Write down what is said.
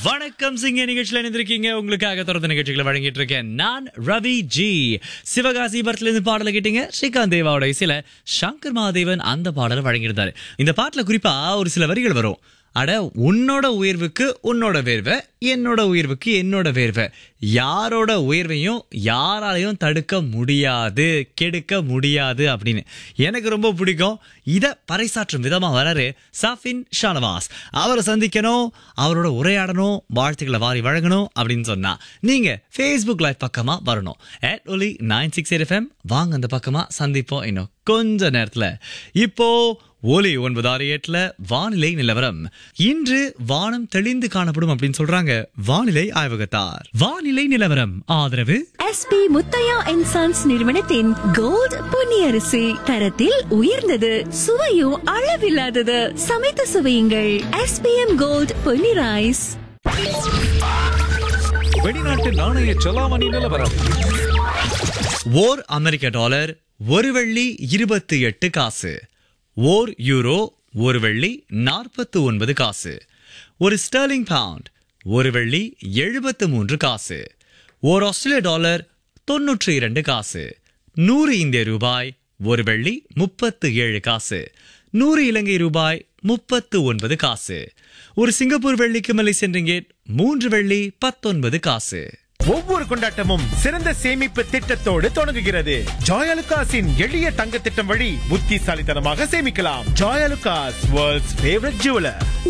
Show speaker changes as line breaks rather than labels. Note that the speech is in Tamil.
வணக்கம் சிங்க நிகழ்ச்சியில் இணைந்திருக்கீங்க உங்களுக்காக தொடர்ந்து நிகழ்ச்சிகளை வழங்கிட்டு இருக்கேன் நான் ரவி ஜி சிவகாசி படத்துல இருந்து பாடலை கேட்டீங்க ஸ்ரீகாந்த் தேவாவோட இசையில சங்கர் மகாதேவன் அந்த பாடலை வழங்கியிருந்தாரு இந்த பாட்டுல குறிப்பா ஒரு சில வரிகள் வரும் அட உன்னோட உயர்வுக்கு உன்னோட வேர்வை என்னோட உயர்வுக்கு என்னோட வேர்வை யாரோட உயர்வையும் யாராலையும் தடுக்க முடியாது கெடுக்க முடியாது அப்படின்னு எனக்கு ரொம்ப பிடிக்கும் இத பறைசாற்றும் விதமா வராரு சாஃபின் ஷானவாஸ் அவரை சந்திக்கணும் அவரோட உரையாடணும் வாழ்த்துக்களை வாரி வழங்கணும் அப்படின்னு சொன்னா நீங்க ஃபேஸ்புக் லைவ் பக்கமா வரணும் at ஒலி நைன் சிக்ஸ் எஃப்எம் வாங்க அந்த பக்கமா சந்திப்போம் இன்னும் கொஞ்ச நேரத்துல இப்போ ஒலி ஒன்பது ஆறு எட்டுல வானிலை நிலவரம் இன்று வானம் தெளிந்து காணப்படும் அப்படின்னு சொல்றாங்க வானிலை ஆய்வகத்தார் வானிலை நிலவரம் ஆதரவு
எஸ்பி முத்தையா அண்ட் சன்ஸ் நிறுவனத்தின் கோல்ட் பொன்னியரிசி தரத்தில் உயர்ந்தது சுவையும் அளவில்லாதது சமைத்து சுவையுங்கள் எஸ்பிஎம் கோல்ட் பொன்னி ரைஸ்
வெளிநாட்டு நாணய செலாவணி நிலவரம்
ஓர் அமெரிக்க டாலர் ஒரு வெள்ளி இருபத்தி எட்டு காசு ஓர் யூரோ ஒரு வெள்ளி நாற்பத்து ஒன்பது காசு ஒரு ஸ்டர்லிங் பவுண்ட் ஒரு வெள்ளி எழுபத்து மூன்று காசு ஓர் ஆஸ்திரேலிய டாலர் தொன்னூற்றி இரண்டு காசு நூறு இந்திய ரூபாய் ஒரு வெள்ளி முப்பத்து ஏழு காசு நூறு இலங்கை ரூபாய் முப்பத்து ஒன்பது காசு ஒரு சிங்கப்பூர் வெள்ளிக்கு மலேசியன் ரிங்கெட் மூன்று வெள்ளி பத்தொன்பது காசு
ஒவ்வொரு கொண்டாட்டமும் சிறந்த சேமிப்பு திட்டத்தோடு தொடங்குகிறது ஜாயலுகாஸின் எளிய தங்க திட்டம் வழி புத்திசாலித்தனமாக சேமிக்கலாம் ஜாயலுகாஸ் வேர்ல்ட்ஸ் ஃபேவரட் ஜுவலர்